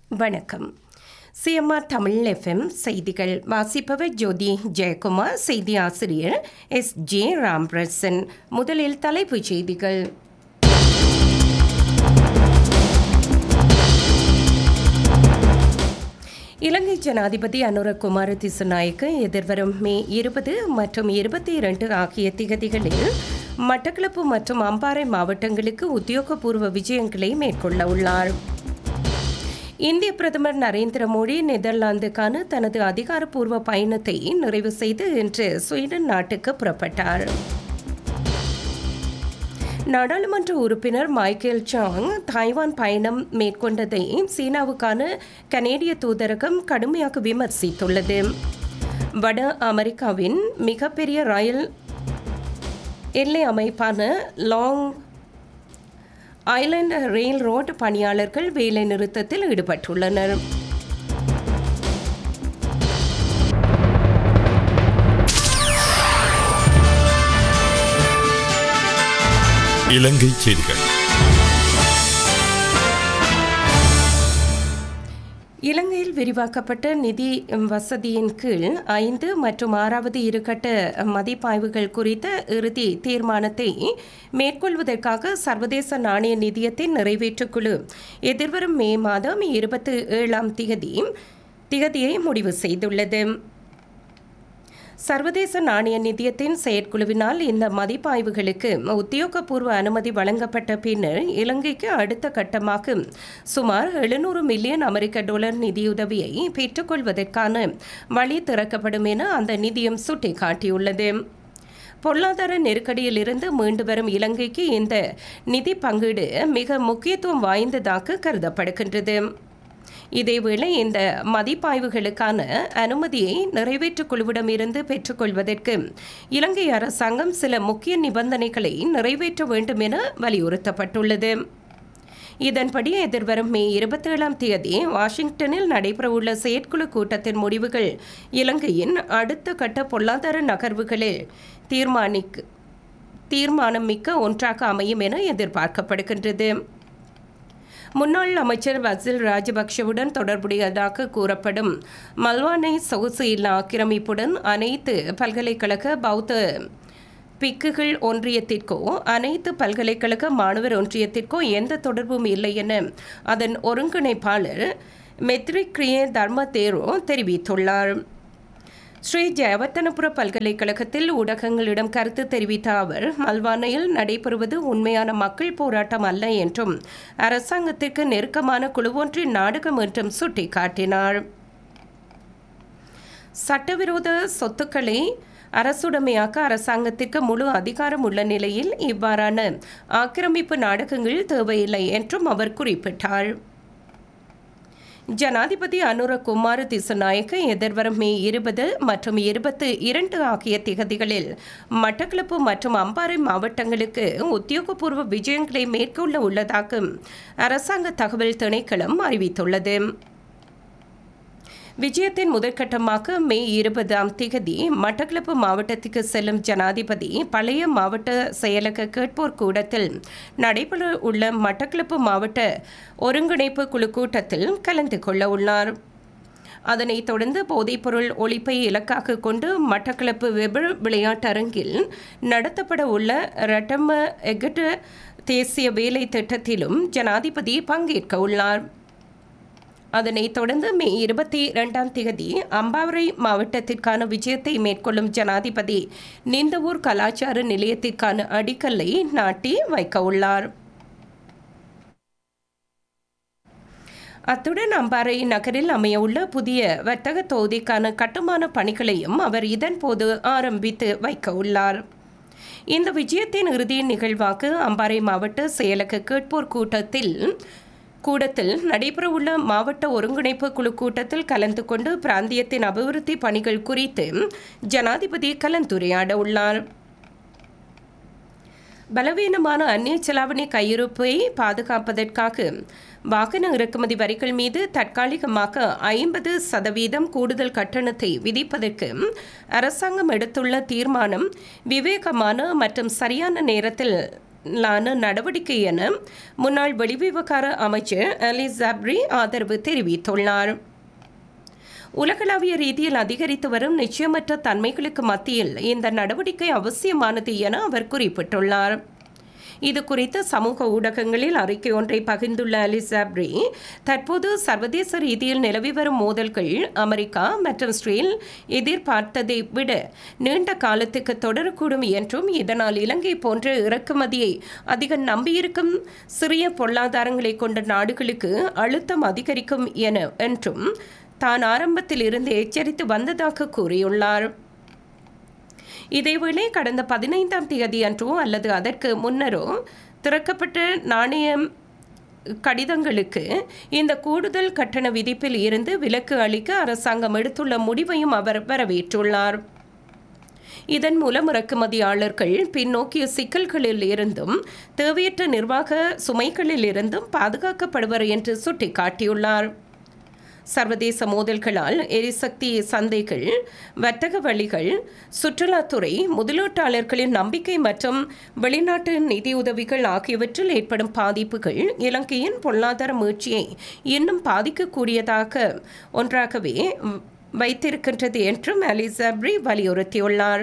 வணக்கம் CMR Tamil FM செய்திகள் வாசிப்பவர் ஜோதி ஜெயக்குமார் செய்தி ஆசிரியர் எஸ் ஜே ராம்ரசன் முதலில் தலைப்புச் செய்திகள் இலங்கை ஜனாதிபதி அனுரகுமார திசுநாயக்கு எதிர்வரும் மே இருபது மற்றும் இருபத்தி இரண்டு ஆகிய திகதிகளில் மட்டக்களப்பு மற்றும் அம்பாறை மாவட்டங்களுக்கு உத்தியோகபூர்வ விஜயங்களை மேற்கொள்ள உள்ளார் இந்திய பிரதமர் நரேந்திர மோடி நெதர்லாந்துக்கான தனது அதிகாரப்பூர்வ பயணத்தை நிறைவு செய்து இன்று ஸ்வீடன் நாட்டுக்கு புறப்பட்டார் நாடாளுமன்ற உறுப்பினர் மைக்கேல் சாங் தாய்வான் பயணம் மேற்கொண்டதை சீனாவுக்கான கனேடிய தூதரகம் கடுமையாக விமர்சித்துள்ளது வட அமெரிக்காவின் மிகப்பெரிய ரயில் எல்லை அமைப்பான லாங் ஐலண்ட் ரயில் ரோடு பணியாளர்கள் வேலை நிறுத்தத்தில் ஈடுபட்டுள்ளனர் இலங்கை செய்திகள் இலங்கையில் விரிவாக்கப்பட்ட நிதி வசதியின் கீழ் ஐந்து மற்றும் ஆறாவது இருகட்ட மதிப்பாய்வுகள் குறித்த இறுதி தீர்மானத்தை மேற்கொள்வதற்காக சர்வதேச நாணய நிதியத்தின் நிறைவேற்றுக்குழு எதிர்வரும் மே மாதம் இருபத்தி ஏழாம் திகதி திகதியை முடிவு செய்துள்ளது சர்வதேச நாணய நிதியத்தின் செயற்குழுவினால் இந்த மதிப்பாய்வுகளுக்கு உத்தியோகபூர்வ அனுமதி வழங்கப்பட்ட பின்னர் இலங்கைக்கு அடுத்த கட்டமாக சுமார் எழுநூறு மில்லியன் அமெரிக்க டாலர் நிதியுதவியை பெற்றுக்கொள்வதற்கான வழி திறக்கப்படும் என அந்த நிதியம் சுட்டிக்காட்டியுள்ளது பொருளாதார நெருக்கடியில் இருந்து மீண்டு வரும் இலங்கைக்கு இந்த நிதி பங்கீடு மிக முக்கியத்துவம் வாய்ந்ததாக கருதப்படுகின்றது இதேவேளை இந்த மதிப்பாய்வுகளுக்கான அனுமதியை நிறைவேற்றுக் குழுவிடமிருந்து பெற்றுக்கொள்வதற்கு இலங்கை அரசாங்கம் சில முக்கிய நிபந்தனைகளை நிறைவேற்ற வேண்டும் என வலியுறுத்தப்பட்டுள்ளது இதன்படி எதிர்வரும் மே இருபத்தேழாம் தேதி வாஷிங்டனில் நடைபெறவுள்ள செயற்குழு கூட்டத்தின் முடிவுகள் இலங்கையின் அடுத்த கட்ட பொருளாதார நகர்வுகளில் தீர்மானிக்க தீர்மானம் மிக்க ஒன்றாக அமையும் என எதிர்பார்க்கப்படுகின்றது முன்னாள் அமைச்சர் வசில் ராஜபக்ஷவுடன் தொடர்புடையதாக கூறப்படும் மல்வானை சொகுசு இல்லா ஆக்கிரமிப்புடன் அனைத்து பல்கலைக்கழக பௌத்த பிக்குகள் ஒன்றியத்திற்கோ அனைத்து பல்கலைக்கழக மாணவர் ஒன்றியத்திற்கோ எந்த தொடர்பும் இல்லை என அதன் ஒருங்கிணைப்பாளர் மெத்ரிக்ரிய தர்ம தேரோ தெரிவித்துள்ளார் ஸ்ரீ ஜெயவர்த்தனபுர பல்கலைக்கழகத்தில் ஊடகங்களிடம் கருத்து தெரிவித்த அவர் மல்வானையில் நடைபெறுவது உண்மையான மக்கள் போராட்டம் அல்ல என்றும் அரசாங்கத்திற்கு நெருக்கமான குழுவொன்றின் நாடகம் என்றும் சுட்டிக்காட்டினார் சட்டவிரோத சொத்துக்களை அரசுடைமையாக்க அரசாங்கத்திற்கு முழு அதிகாரம் உள்ள நிலையில் இவ்வாறான ஆக்கிரமிப்பு நாடகங்கள் தேவையில்லை என்றும் அவர் குறிப்பிட்டார் ஜனாதிபதி அனுர குமார திசுநாயக்க எதிர்வரும் மே இருபது மற்றும் இருபத்து இரண்டு ஆகிய திகதிகளில் மட்டக்களப்பு மற்றும் அம்பாறை மாவட்டங்களுக்கு உத்தியோகபூர்வ விஜயங்களை மேற்கொள்ள உள்ளதாக அரசாங்க தகவல் திணைக்களம் அறிவித்துள்ளது விஜயத்தின் முதற்கட்டமாக மே இருபதாம் திகதி மட்டக்களப்பு மாவட்டத்துக்கு செல்லும் ஜனாதிபதி பழைய மாவட்ட செயலக கேட்போர் கூடத்தில் நடைபெற உள்ள மட்டக்களப்பு மாவட்ட ஒருங்கிணைப்பு குழு கூட்டத்தில் கலந்து கொள்ள உள்ளார் அதனைத் தொடர்ந்து போதைப்பொருள் ஒழிப்பை இலக்காக கொண்டு மட்டக்களப்பு வெபர் விளையாட்டரங்கில் நடத்தப்பட உள்ள ரட்டம எகட்ட தேசிய வேலை திட்டத்திலும் ஜனாதிபதி பங்கேற்க உள்ளார் அதனைத் தொடர்ந்து மே இருபத்தி இரண்டாம் தேதி அம்பாவரை மாவட்டத்திற்கான விஜயத்தை மேற்கொள்ளும் ஜனாதிபதி நிந்தவூர் கலாச்சார நிலையத்திற்கான அடிக்கல்லை நாட்டி வைக்க உள்ளார் அத்துடன் அம்பாறை நகரில் அமையவுள்ள புதிய வர்த்தக தொகுதிக்கான கட்டுமான பணிகளையும் அவர் இதன்போது ஆரம்பித்து வைக்க உள்ளார் இந்த விஜயத்தின் இறுதி நிகழ்வாக அம்பாறை மாவட்ட செயலக கேட்போர் கூட்டத்தில் கூடத்தில் நடைபெறவுள்ள மாவட்ட ஒருங்கிணைப்பு குழு கூட்டத்தில் கலந்து கொண்டு பிராந்தியத்தின் அபிவிருத்தி பணிகள் குறித்து ஜனாதிபதி கலந்துரையாட உள்ளார் பலவீனமான அந்நிய செலாவணி கையிருப்பை பாதுகாப்பதற்காக வாகன இறக்குமதி வரிகள் மீது தற்காலிகமாக ஐம்பது சதவீதம் கூடுதல் கட்டணத்தை விதிப்பதற்கு அரசாங்கம் எடுத்துள்ள தீர்மானம் விவேகமான மற்றும் சரியான நேரத்தில் லான நடவடிக்கை என முன்னாள் வெளிவிவகார அமைச்சர் அலி ஜப்ரி ஆதரவு தெரிவித்துள்ளார் உலகளாவிய ரீதியில் அதிகரித்து வரும் நிச்சயமற்ற தன்மைகளுக்கு மத்தியில் இந்த நடவடிக்கை அவசியமானது என அவர் குறிப்பிட்டுள்ளார் இது குறித்து சமூக ஊடகங்களில் அறிக்கை ஒன்றை பகிர்ந்துள்ள அலிசாப்ரி தற்போது சர்வதேச ரீதியில் நிலவி வரும் மோதல்கள் அமெரிக்கா மற்றும் ஸ்ரீல் எதிர்பார்த்ததை விட நீண்ட காலத்துக்கு தொடரக்கூடும் என்றும் இதனால் இலங்கை போன்ற இறக்குமதியை அதிக நம்பியிருக்கும் சிறிய பொருளாதாரங்களை கொண்ட நாடுகளுக்கு அழுத்தம் அதிகரிக்கும் என என்றும் தான் ஆரம்பத்தில் இருந்து எச்சரித்து வந்ததாக கூறியுள்ளார் இதேவேளை கடந்த பதினைந்தாம் தேதி அன்றோ அல்லது அதற்கு முன்னரோ திறக்கப்பட்ட நாணயம் கடிதங்களுக்கு இந்த கூடுதல் கட்டண விதிப்பில் இருந்து விலக்கு அளிக்க அரசாங்கம் எடுத்துள்ள முடிவையும் அவர் வரவேற்றுள்ளார் இதன் மூலம் இறக்குமதியாளர்கள் பின்னோக்கிய சிக்கல்களில் இருந்தும் தேவையற்ற நிர்வாக சுமைகளில் இருந்தும் பாதுகாக்கப்படுவர் என்று சுட்டிக்காட்டியுள்ளார் சர்வதேச மோதல்களால் எரிசக்தி சந்தைகள் வர்த்தக வழிகள் சுற்றுலாத்துறை முதலீட்டாளர்களின் நம்பிக்கை மற்றும் வெளிநாட்டு நிதியுதவிகள் ஆகியவற்றில் ஏற்படும் பாதிப்புகள் இலங்கையின் பொருளாதார மீழ்ச்சியை இன்னும் பாதிக்கக்கூடியதாக ஒன்றாகவே வைத்திருக்கின்றது என்றும் அலிசப்ரி வலியுறுத்தியுள்ளார்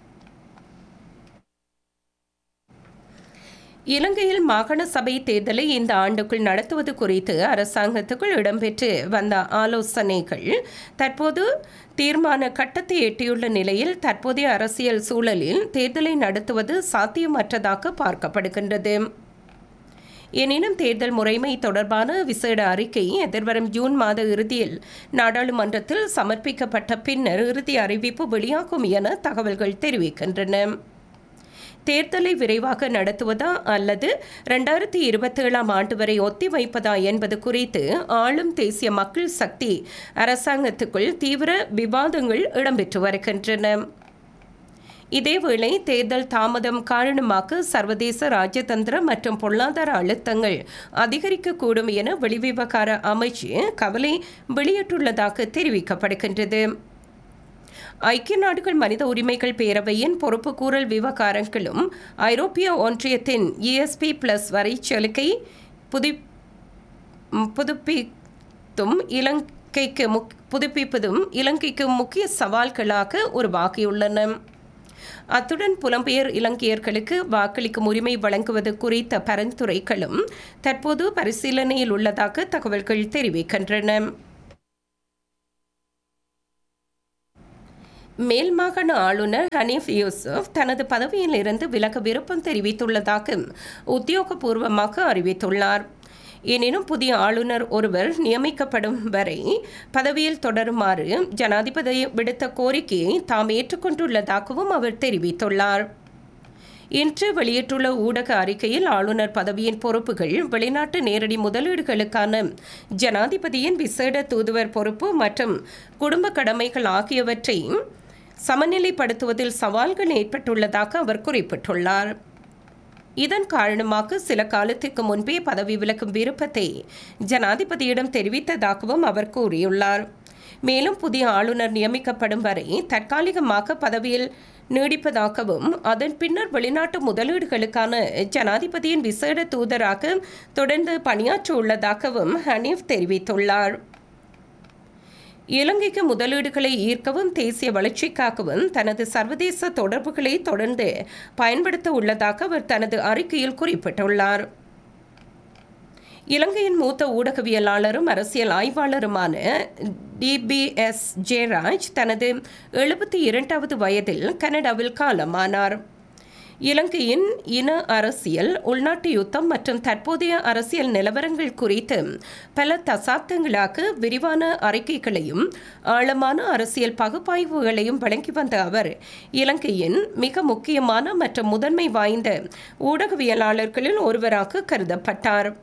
இலங்கையில் மாகாண சபை தேர்தலை இந்த ஆண்டுக்குள் நடத்துவது குறித்து அரசாங்கத்துக்குள் இடம்பெற்று வந்த ஆலோசனைகள் தற்போது தீர்மான கட்டத்தை எட்டியுள்ள நிலையில் தற்போதைய அரசியல் சூழலில் தேர்தலை நடத்துவது சாத்தியமற்றதாக பார்க்கப்படுகின்றது எனினும் தேர்தல் முறைமை தொடர்பான விசேட அறிக்கை எதிர்வரும் ஜூன் மாத இறுதியில் நாடாளுமன்றத்தில் சமர்ப்பிக்கப்பட்ட பின்னர் இறுதி அறிவிப்பு வெளியாகும் என தகவல்கள் தெரிவிக்கின்றன தேர்தலை விரைவாக நடத்துவதா அல்லது ரெண்டாயிரத்தி இருபத்தேழாம் ஆண்டு வரை ஒத்திவைப்பதா என்பது குறித்து ஆளும் தேசிய மக்கள் சக்தி அரசாங்கத்துக்குள் தீவிர விவாதங்கள் இடம்பெற்று வருகின்றன இதேவேளை தேர்தல் தாமதம் காரணமாக சர்வதேச ராஜதந்திர மற்றும் பொருளாதார அழுத்தங்கள் அதிகரிக்கக்கூடும் என வெளிவிவகார அமைச்சு கவலை வெளியிட்டுள்ளதாக தெரிவிக்கப்படுகின்றது ஐக்கிய நாடுகள் மனித உரிமைகள் பேரவையின் பொறுப்புக்கூறல் விவகாரங்களும் ஐரோப்பிய ஒன்றியத்தின் இஎஸ்பி பிளஸ் வரை சலுகை புதி புதுப்பித்தும் இலங்கைக்கு முக் புதுப்பிப்பதும் இலங்கைக்கு முக்கிய சவால்களாக உருவாகியுள்ளன அத்துடன் புலம்பெயர் இலங்கையர்களுக்கு வாக்களிக்கும் உரிமை வழங்குவது குறித்த பரிந்துரைகளும் தற்போது பரிசீலனையில் உள்ளதாக தகவல்கள் தெரிவிக்கின்றன மேல் மாகாண ஆளுநர் ஹனீஃப் யூசுப் தனது பதவியில் இருந்து விலக விருப்பம் தெரிவித்துள்ளதாக உத்தியோகபூர்வமாக அறிவித்துள்ளார் எனினும் புதிய ஆளுநர் ஒருவர் நியமிக்கப்படும் வரை பதவியில் தொடருமாறு ஜனாதிபதி விடுத்த கோரிக்கையை தாம் ஏற்றுக்கொண்டுள்ளதாகவும் அவர் தெரிவித்துள்ளார் இன்று வெளியிட்டுள்ள ஊடக அறிக்கையில் ஆளுநர் பதவியின் பொறுப்புகள் வெளிநாட்டு நேரடி முதலீடுகளுக்கான ஜனாதிபதியின் விசேட தூதுவர் பொறுப்பு மற்றும் குடும்ப கடமைகள் ஆகியவற்றை சமநிலைப்படுத்துவதில் சவால்கள் ஏற்பட்டுள்ளதாக அவர் குறிப்பிட்டுள்ளார் இதன் காரணமாக சில காலத்திற்கு முன்பே பதவி விலக்கும் விருப்பத்தை ஜனாதிபதியிடம் தெரிவித்ததாகவும் அவர் கூறியுள்ளார் மேலும் புதிய ஆளுநர் நியமிக்கப்படும் வரை தற்காலிகமாக பதவியில் நீடிப்பதாகவும் அதன் பின்னர் வெளிநாட்டு முதலீடுகளுக்கான ஜனாதிபதியின் விசேட தூதராக தொடர்ந்து பணியாற்ற உள்ளதாகவும் ஹனீஃப் தெரிவித்துள்ளார் இலங்கைக்கு முதலீடுகளை ஈர்க்கவும் தேசிய வளர்ச்சிக்காகவும் தனது சர்வதேச தொடர்புகளை தொடர்ந்து பயன்படுத்த உள்ளதாக அவர் தனது அறிக்கையில் குறிப்பிட்டுள்ளார் இலங்கையின் மூத்த ஊடகவியலாளரும் அரசியல் ஆய்வாளருமான டிபிஎஸ் ஜெயராஜ் தனது எழுபத்தி இரண்டாவது வயதில் கனடாவில் காலமானார் இலங்கையின் இன அரசியல் உள்நாட்டு யுத்தம் மற்றும் தற்போதைய அரசியல் நிலவரங்கள் குறித்து பல தசாப்தங்களாக விரிவான அறிக்கைகளையும் ஆழமான அரசியல் பகுப்பாய்வுகளையும் வழங்கி வந்த அவர் இலங்கையின் மிக முக்கியமான மற்றும் முதன்மை வாய்ந்த ஊடகவியலாளர்களில் ஒருவராக கருதப்பட்டார்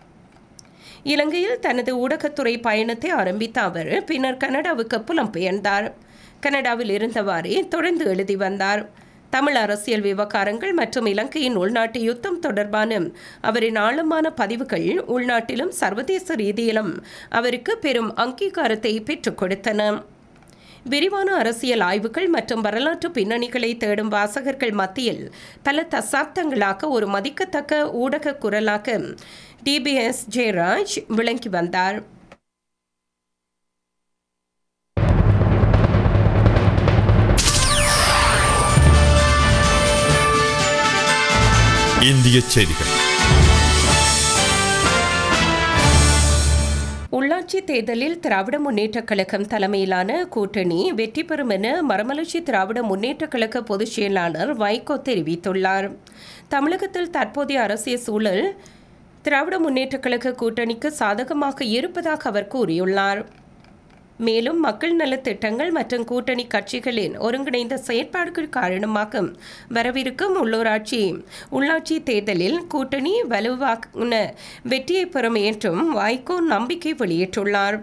இலங்கையில் தனது ஊடகத்துறை பயணத்தை ஆரம்பித்த அவர் பின்னர் கனடாவுக்கு புலம்பெயர்ந்தார் கனடாவில் இருந்தவாறே தொடர்ந்து எழுதி வந்தார் தமிழ் அரசியல் விவகாரங்கள் மற்றும் இலங்கையின் உள்நாட்டு யுத்தம் தொடர்பான அவரின் ஆழமான பதிவுகள் உள்நாட்டிலும் சர்வதேச ரீதியிலும் அவருக்கு பெரும் அங்கீகாரத்தை பெற்றுக் கொடுத்தன விரிவான அரசியல் ஆய்வுகள் மற்றும் வரலாற்று பின்னணிகளை தேடும் வாசகர்கள் மத்தியில் பல தசாப்தங்களாக ஒரு மதிக்கத்தக்க ஊடக குரலாக டிபிஎஸ் ஜெயராஜ் விளங்கி வந்தார் இந்திய செய்திகள் உள்ளாட்சி தேர்தலில் திராவிட முன்னேற்றக் கழகம் தலைமையிலான கூட்டணி வெற்றி பெறும் என மரமலர்ச்சி திராவிட முன்னேற்றக் கழக பொதுச் செயலாளர் வைகோ தெரிவித்துள்ளார் தமிழகத்தில் தற்போதைய அரசியல் சூழல் திராவிட முன்னேற்றக் கழக கூட்டணிக்கு சாதகமாக இருப்பதாக அவர் கூறியுள்ளார் மேலும் மக்கள் நலத் திட்டங்கள் மற்றும் கூட்டணி கட்சிகளின் ஒருங்கிணைந்த செயற்பாடுகள் காரணமாக வரவிருக்கும் உள்ளூராட்சி உள்ளாட்சி தேர்தலில் கூட்டணி வலுவான வெற்றியை பெறும் என்றும் வைகோ நம்பிக்கை வெளியிட்டுள்ளார்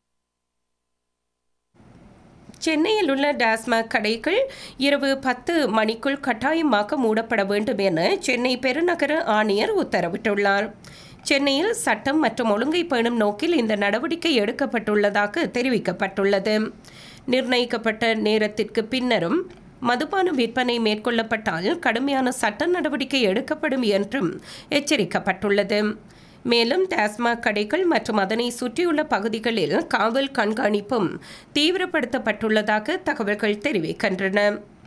சென்னையில் உள்ள டாஸ்மாக் கடைகள் இரவு பத்து மணிக்குள் கட்டாயமாக மூடப்பட வேண்டும் என சென்னை பெருநகர ஆணையர் உத்தரவிட்டுள்ளார் சென்னையில் சட்டம் மற்றும் ஒழுங்கை பேணும் நோக்கில் இந்த நடவடிக்கை எடுக்கப்பட்டுள்ளதாக தெரிவிக்கப்பட்டுள்ளது நிர்ணயிக்கப்பட்ட நேரத்திற்கு பின்னரும் மதுபான விற்பனை மேற்கொள்ளப்பட்டால் கடுமையான சட்ட நடவடிக்கை எடுக்கப்படும் என்றும் எச்சரிக்கப்பட்டுள்ளது மேலும் டாஸ்மாக் கடைகள் மற்றும் அதனை சுற்றியுள்ள பகுதிகளில் காவல் கண்காணிப்பும் தீவிரப்படுத்தப்பட்டுள்ளதாக தகவல்கள் தெரிவிக்கின்றன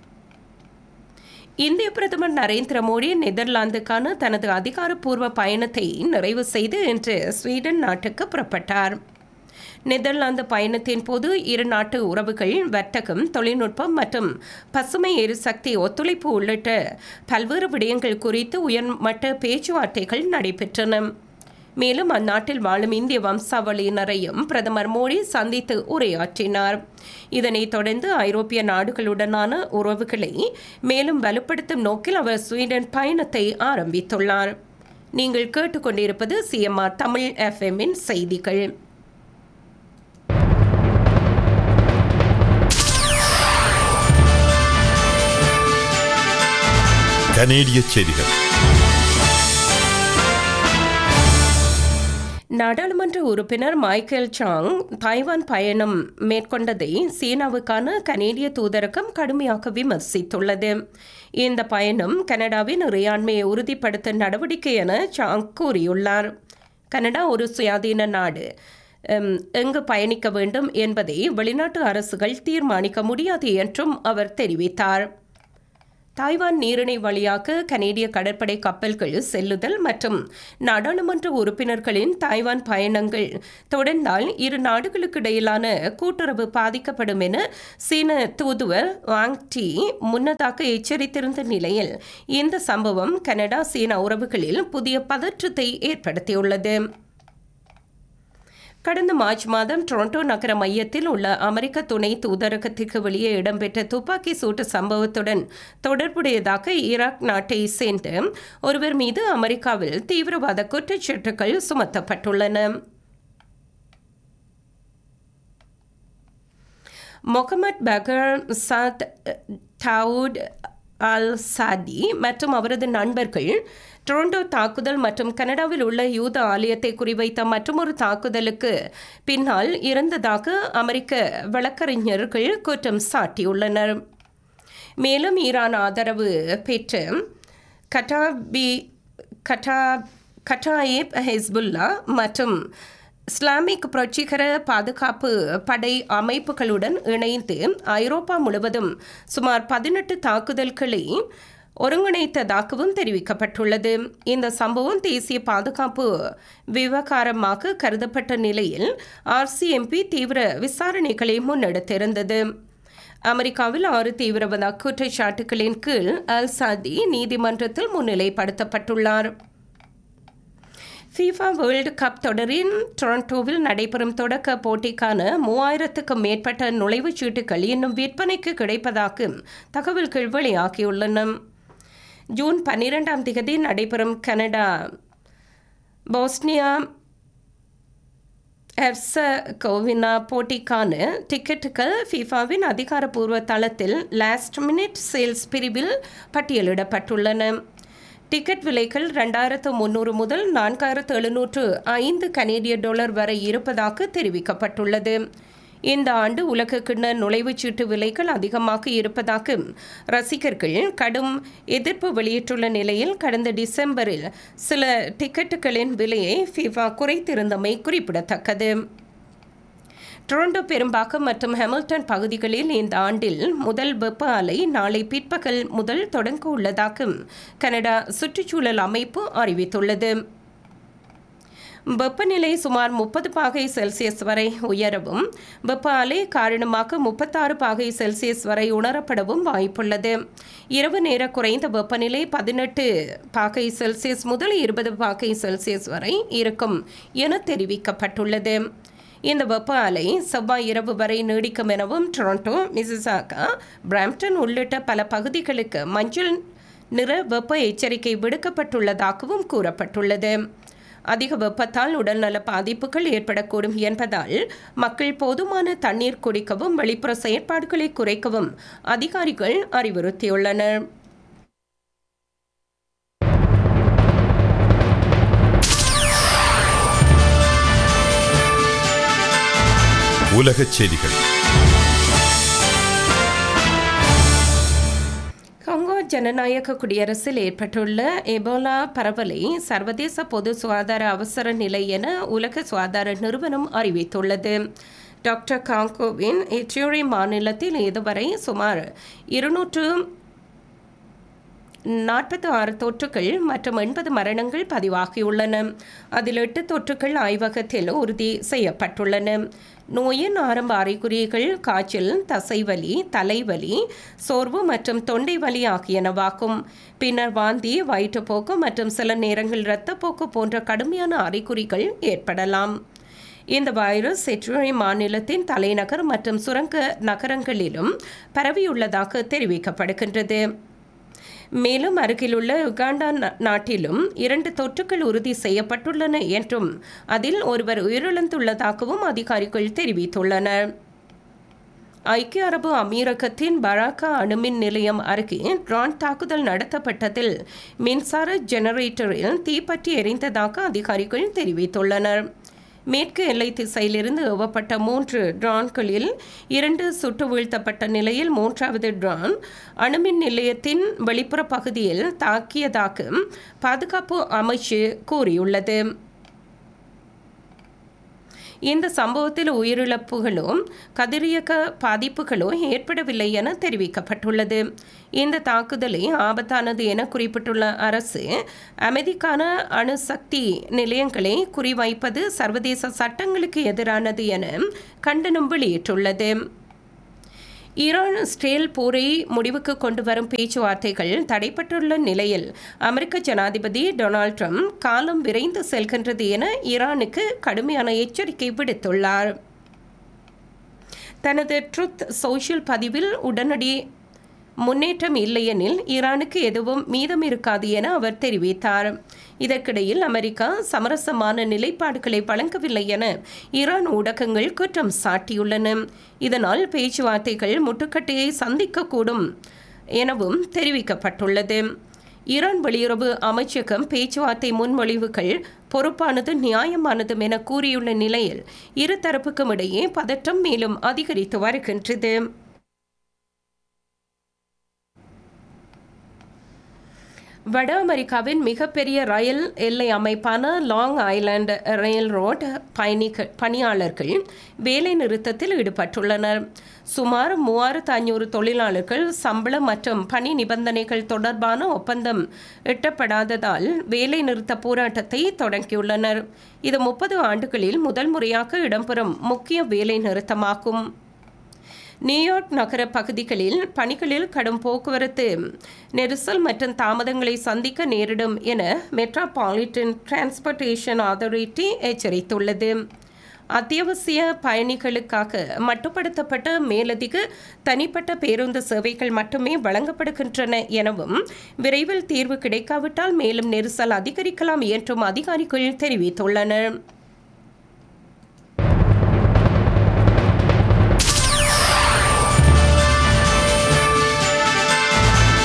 இந்திய பிரதமர் நரேந்திர மோடி நெதர்லாந்துக்கான தனது அதிகாரப்பூர்வ பயணத்தை நிறைவு செய்து இன்று ஸ்வீடன் நாட்டுக்கு புறப்பட்டார் நெதர்லாந்து பயணத்தின் போது இரு நாட்டு உறவுகள் வர்த்தகம் தொழில்நுட்பம் மற்றும் பசுமை எரிசக்தி ஒத்துழைப்பு உள்ளிட்ட பல்வேறு விடயங்கள் குறித்து உயர்மட்ட பேச்சுவார்த்தைகள் நடைபெற்றன மேலும் அந்நாட்டில் வாழும் இந்திய வம்சாவளியினரையும் பிரதமர் மோடி சந்தித்து உரையாற்றினார் இதனைத் தொடர்ந்து ஐரோப்பிய நாடுகளுடனான உறவுகளை மேலும் வலுப்படுத்தும் நோக்கில் அவர் ஸ்வீடன் பயணத்தை ஆரம்பித்துள்ளார் நீங்கள் கேட்டுக்கொண்டிருப்பது சிஎம்ஆர் தமிழ் எஃப்எம்மின் செய்திகள் கனேடிய செய்திகள் நாடாளுமன்ற உறுப்பினர் மைக்கேல் சாங் தாய்வான் பயணம் மேற்கொண்டதை சீனாவுக்கான கனேடிய தூதரகம் கடுமையாக விமர்சித்துள்ளது இந்த பயணம் கனடாவின் இறையாண்மையை உறுதிப்படுத்தும் நடவடிக்கை என சாங் கூறியுள்ளார் கனடா ஒரு சுயாதீன நாடு எம், எங்கு பயணிக்க வேண்டும் என்பதை வெளிநாட்டு அரசுகள் தீர்மானிக்க முடியாது என்றும் அவர் தெரிவித்தார் தாய்வான் நீரிணை வழியாக கனேடிய கடற்படை கப்பல்கள் செல்லுதல் மற்றும் நாடாளுமன்ற உறுப்பினர்களின் தாய்வான் பயணங்கள் தொடர்ந்தால் இரு நாடுகளுக்கு இடையிலான கூட்டுறவு பாதிக்கப்படும் என சீன தூதுவர் வாங் டி முன்னதாக எச்சரித்திருந்த நிலையில் இந்த சம்பவம் கனடா சீனா உறவுகளில் புதிய பதற்றத்தை ஏற்படுத்தியுள்ளது கடந்த மார்ச் மாதம் டொரண்டோ நகர மையத்தில் உள்ள அமெரிக்க துணை தூதரகத்திற்கு வெளியே இடம்பெற்ற துப்பாக்கி சூட்டு சம்பவத்துடன் தொடர்புடையதாக ஈராக் நாட்டை சேர்ந்த ஒருவர் மீது அமெரிக்காவில் தீவிரவாத குற்றச்சாட்டுகள் சுமத்தப்பட்டுள்ளன மொஹமட் பகர் சாத் தாவூட் அல் சாதி மற்றும் அவரது நண்பர்கள் டொரண்டோ தாக்குதல் மற்றும் கனடாவில் உள்ள யூத ஆலயத்தை குறிவைத்த மற்றொரு தாக்குதலுக்கு பின்னால் இருந்ததாக அமெரிக்க வழக்கறிஞர்கள் குற்றம் சாட்டியுள்ளனர் மேலும் ஈரான் ஆதரவு பெற்ற கட்டாபி கட்டா கட்டாயிப் ஹெஸ்புல்லா மற்றும் இஸ்லாமிக் புரட்சிகர பாதுகாப்பு படை அமைப்புகளுடன் இணைந்து ஐரோப்பா முழுவதும் சுமார் பதினெட்டு தாக்குதல்களை ஒருங்கிணைத்ததாகவும் தெரிவிக்கப்பட்டுள்ளது இந்த சம்பவம் தேசிய பாதுகாப்பு விவகாரமாக கருதப்பட்ட நிலையில் ஆர்சிஎம்பி தீவிர விசாரணைகளை முன்னெடுத்திருந்தது அமெரிக்காவில் ஆறு தீவிரவாத குற்றச்சாட்டுகளின் கீழ் அல் சாதி நீதிமன்றத்தில் முன்னிலைப்படுத்தப்பட்டுள்ளார் ஃபீஃபா வேர்ல்டு கப் தொடரின் டொரண்டோவில் நடைபெறும் தொடக்க போட்டிக்கான மூவாயிரத்துக்கும் மேற்பட்ட நுழைவுச் சீட்டுகள் இன்னும் விற்பனைக்கு கிடைப்பதாக தகவல்கள் வெளியாகியுள்ளன ஜூன் பன்னிரெண்டாம் தேதி நடைபெறும் கனடா போஸ்னியா ஹெர்சகோவினா போட்டிக்கான டிக்கெட்டுகள் ஃபிஃபாவின் அதிகாரப்பூர்வ தளத்தில் லாஸ்ட் மினிட் சேல்ஸ் பிரிவில் பட்டியலிடப்பட்டுள்ளன டிக்கெட் விலைகள் ரெண்டாயிரத்து முந்நூறு முதல் நான்காயிரத்து எழுநூற்று ஐந்து கனேடிய டாலர் வரை இருப்பதாக தெரிவிக்கப்பட்டுள்ளது இந்த ஆண்டு உலக கிண்ண நுழைவுச்சீட்டு விலைகள் அதிகமாக இருப்பதாக ரசிகர்கள் கடும் எதிர்ப்பு வெளியிட்டுள்ள நிலையில் கடந்த டிசம்பரில் சில டிக்கெட்டுகளின் விலையை ஃபிஃபா குறைத்திருந்தமை குறிப்பிடத்தக்கது டொரண்டோ பெரும்பாக்கம் மற்றும் ஹெமில்டன் பகுதிகளில் இந்த ஆண்டில் முதல் வெப்ப அலை நாளை பிற்பகல் முதல் தொடங்க உள்ளதாக கனடா சுற்றுச்சூழல் அமைப்பு அறிவித்துள்ளது வெப்பநிலை சுமார் முப்பது பாகை செல்சியஸ் வரை உயரவும் வெப்ப அலை காரணமாக முப்பத்தாறு பாகை செல்சியஸ் வரை உணரப்படவும் வாய்ப்புள்ளது இரவு நேர குறைந்த வெப்பநிலை பதினெட்டு பாகை செல்சியஸ் முதல் இருபது பாகை செல்சியஸ் வரை இருக்கும் என தெரிவிக்கப்பட்டுள்ளது இந்த வெப்ப அலை செவ்வாய் இரவு வரை நீடிக்கும் எனவும் டொரண்டோ மிசிசாகா பிராம்டன் உள்ளிட்ட பல பகுதிகளுக்கு மஞ்சள் நிற வெப்ப எச்சரிக்கை விடுக்கப்பட்டுள்ளதாகவும் கூறப்பட்டுள்ளது அதிக வெப்பத்தால் உடல்நல பாதிப்புகள் ஏற்படக்கூடும் என்பதால் மக்கள் போதுமான தண்ணீர் குடிக்கவும் வெளிப்புற செயற்பாடுகளை குறைக்கவும் அதிகாரிகள் அறிவுறுத்தியுள்ளனர் உலகச் செய்திகள் காங்கோ ஜனநாயக குடியரசில் ஏற்பட்டுள்ள எபோலா பரவலை சர்வதேச பொது சுகாதார அவசர நிலை என உலக சுகாதார நிறுவனம் அறிவித்துள்ளது டாக்டர் காங்கோவின் எட்யூரி மாநிலத்தில் இதுவரை சுமார் இருநூற்று நாற்பத்தி ஆறு தொற்றுகள் மற்றும் எண்பது மரணங்கள் பதிவாகியுள்ளன அதில் எட்டு தொற்றுகள் ஆய்வகத்தில் உறுதி செய்யப்பட்டுள்ளன நோயின் ஆரம்ப அறிகுறிகள் காய்ச்சல் தசைவலி தலைவலி சோர்வு மற்றும் தொண்டை வலி ஆகியனவாகும் பின்னர் வாந்தி வயிற்றுப்போக்கு மற்றும் சில நேரங்கள் இரத்தப்போக்கு போன்ற கடுமையான அறிகுறிகள் ஏற்படலாம் இந்த வைரஸ் செட்ரி மாநிலத்தின் தலைநகர் மற்றும் சுரங்க நகரங்களிலும் பரவியுள்ளதாக தெரிவிக்கப்படுகின்றது மேலும் அருகிலுள்ள உகாண்டா நாட்டிலும் இரண்டு தொற்றுகள் உறுதி செய்யப்பட்டுள்ளன என்றும் அதில் ஒருவர் உயிரிழந்துள்ளதாகவும் அதிகாரிகள் தெரிவித்துள்ளனர் ஐக்கிய அரபு அமீரகத்தின் பராக்கா அணுமின் நிலையம் அருகே ட்ரான் தாக்குதல் நடத்தப்பட்டதில் மின்சார ஜெனரேட்டரில் தீப்பற்றி எரிந்ததாக அதிகாரிகள் தெரிவித்துள்ளனர் மேற்கு எல்லை திசையிலிருந்து ஏவப்பட்ட மூன்று ட்ரான்களில் இரண்டு சுட்டு வீழ்த்தப்பட்ட நிலையில் மூன்றாவது ட்ரான் அணுமின் நிலையத்தின் வெளிப்புற பகுதியில் தாக்கியதாக பாதுகாப்பு அமைச்சு கூறியுள்ளது இந்த சம்பவத்தில் உயிரிழப்புகளோ கதிரியக்க பாதிப்புகளோ ஏற்படவில்லை என தெரிவிக்கப்பட்டுள்ளது இந்த தாக்குதலை ஆபத்தானது என குறிப்பிட்டுள்ள அரசு அமைதிக்கான அணுசக்தி நிலையங்களை குறிவைப்பது சர்வதேச சட்டங்களுக்கு எதிரானது என கண்டனம் வெளியிட்டுள்ளது ஈரான் ஸ்டேல் போரை முடிவுக்கு கொண்டு வரும் பேச்சுவார்த்தைகள் தடைப்பட்டுள்ள நிலையில் அமெரிக்க ஜனாதிபதி டொனால்ட் ட்ரம்ப் காலம் விரைந்து செல்கின்றது என ஈரானுக்கு கடுமையான எச்சரிக்கை விடுத்துள்ளார் தனது ட்ருத் சோஷியல் பதிவில் உடனடி முன்னேற்றம் இல்லையெனில் ஈரானுக்கு எதுவும் மீதம் இருக்காது என அவர் தெரிவித்தார் இதற்கிடையில் அமெரிக்கா சமரசமான நிலைப்பாடுகளை வழங்கவில்லை என ஈரான் ஊடகங்கள் குற்றம் சாட்டியுள்ளன இதனால் பேச்சுவார்த்தைகள் முட்டுக்கட்டையை சந்திக்கக்கூடும் எனவும் தெரிவிக்கப்பட்டுள்ளது ஈரான் வெளியுறவு அமைச்சகம் பேச்சுவார்த்தை முன்மொழிவுகள் பொறுப்பானது நியாயமானதும் என கூறியுள்ள நிலையில் இருதரப்புக்கும் இடையே பதற்றம் மேலும் அதிகரித்து வருகின்றது வட அமெரிக்காவின் மிகப்பெரிய ரயில் எல்லை அமைப்பான லாங் ஐலாண்ட் ரயில் ரோட் பயணிக பணியாளர்கள் வேலை நிறுத்தத்தில் ஈடுபட்டுள்ளனர் சுமார் மூவாயிரத்து ஐநூறு தொழிலாளர்கள் சம்பளம் மற்றும் பணி நிபந்தனைகள் தொடர்பான ஒப்பந்தம் எட்டப்படாததால் வேலை நிறுத்த போராட்டத்தை தொடங்கியுள்ளனர் இது முப்பது ஆண்டுகளில் முதல் முறையாக இடம்பெறும் முக்கிய வேலை நிறுத்தமாகும் நியூயார்க் நகர பகுதிகளில் பணிகளில் கடும் போக்குவரத்து நெரிசல் மற்றும் தாமதங்களை சந்திக்க நேரிடும் என மெட்ரோபாலிட்டன் டிரான்ஸ்போர்ட்டேஷன் அத்தாரிட்டி எச்சரித்துள்ளது அத்தியாவசிய பயணிகளுக்காக மட்டுப்படுத்தப்பட்ட மேலதிக தனிப்பட்ட பேருந்து சேவைகள் மட்டுமே வழங்கப்படுகின்றன எனவும் விரைவில் தீர்வு கிடைக்காவிட்டால் மேலும் நெரிசல் அதிகரிக்கலாம் என்றும் அதிகாரிகள் தெரிவித்துள்ளனர்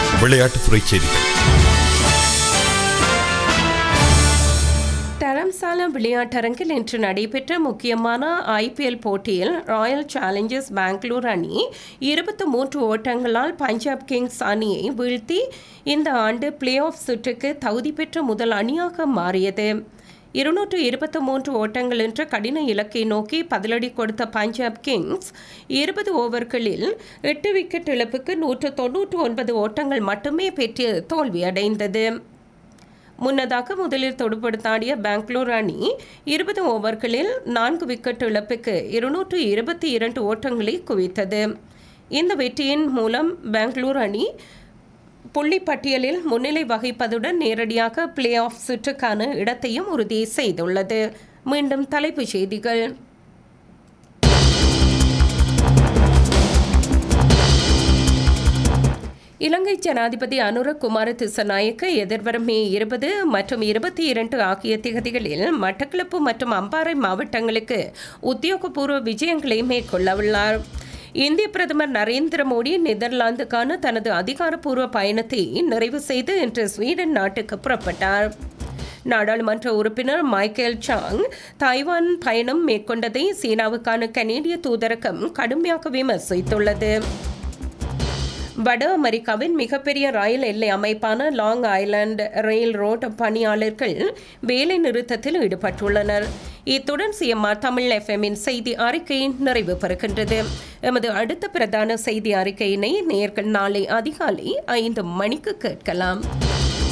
விளையாட்டுத்துறை செய்திகள் டரம்சா தம்புலால விளையாட்டரங்கில் இன்று நடைபெற்ற முக்கியமான ஐபிஎல் போட்டியில் ராயல் சேலஞ்சர்ஸ் பெங்களூர் அணி இருபத்தி மூன்று ஓட்டங்களால் பஞ்சாப் கிங்ஸ் அணியை வீழ்த்தி இந்த ஆண்டு பிளே ஆஃப் சுற்றுக்கு தகுதி பெற்ற முதல் அணியாக மாறியது இருநூற்று இருபத்தி மூன்று ஓட்டங்கள் என்ற கடின இலக்கை நோக்கி பதிலடி கொடுத்த பஞ்சாப் கிங்ஸ் இருபது ஓவர்களில் எட்டு விக்கெட் இழப்புக்கு நூற்று தொன்னூற்று ஒன்பது ஓட்டங்கள் மட்டுமே பெற்று தோல்வியடைந்தது முன்னதாக முதலில் தொடுபடுத்தாடிய பெங்களூர் அணி இருபது ஓவர்களில் நான்கு விக்கெட் இழப்புக்கு இருநூற்று இருபத்தி இரண்டு ஓட்டங்களை குவித்தது இந்த வெற்றியின் மூலம் பெங்களூர் அணி புள்ளி பட்டியலில் முன்னிலை வகிப்பதுடன் நேரடியாக பிளே ஆஃப் சுற்றுக்கான இடத்தையும் உறுதி செய்துள்ளது மீண்டும் தலைப்புச் செய்திகள் இலங்கை ஜனாதிபதி அனுரகுமார திசநாயக்க எதிர்வரும் மே இருபது மற்றும் இருபத்தி இரண்டு ஆகிய திகதிகளில் மட்டக்களப்பு மற்றும் அம்பாறை மாவட்டங்களுக்கு உத்தியோகபூர்வ விஜயங்களை மேற்கொள்ளவுள்ளார் இந்திய பிரதமர் நரேந்திர மோடி நெதர்லாந்துக்கான தனது அதிகாரப்பூர்வ பயணத்தை நிறைவு செய்து இன்று ஸ்வீடன் நாட்டுக்கு புறப்பட்டார் நாடாளுமன்ற உறுப்பினர் மைக்கேல் சாங் தாய்வான் பயணம் மேற்கொண்டதை சீனாவுக்கான கனேடிய தூதரகம் கடுமையாக விமர்சித்துள்ளது வட அமெரிக்காவின் மிகப்பெரிய ரயில் எல்லை அமைப்பான லாங் ஐலாந்து ரயில் ரோட் பணியாளர்கள் வேலை நிறுத்தத்தில் ஈடுபட்டுள்ளனர் இத்துடன் சிஎம்ஆர் தமிழ் எஃப்எம்மின் செய்தி அறிக்கை நிறைவு பெறுகின்றது எமது அடுத்த பிரதான செய்தி அறிக்கையினை நேர்கள் நாளை அதிகாலை ஐந்து மணிக்கு கேட்கலாம்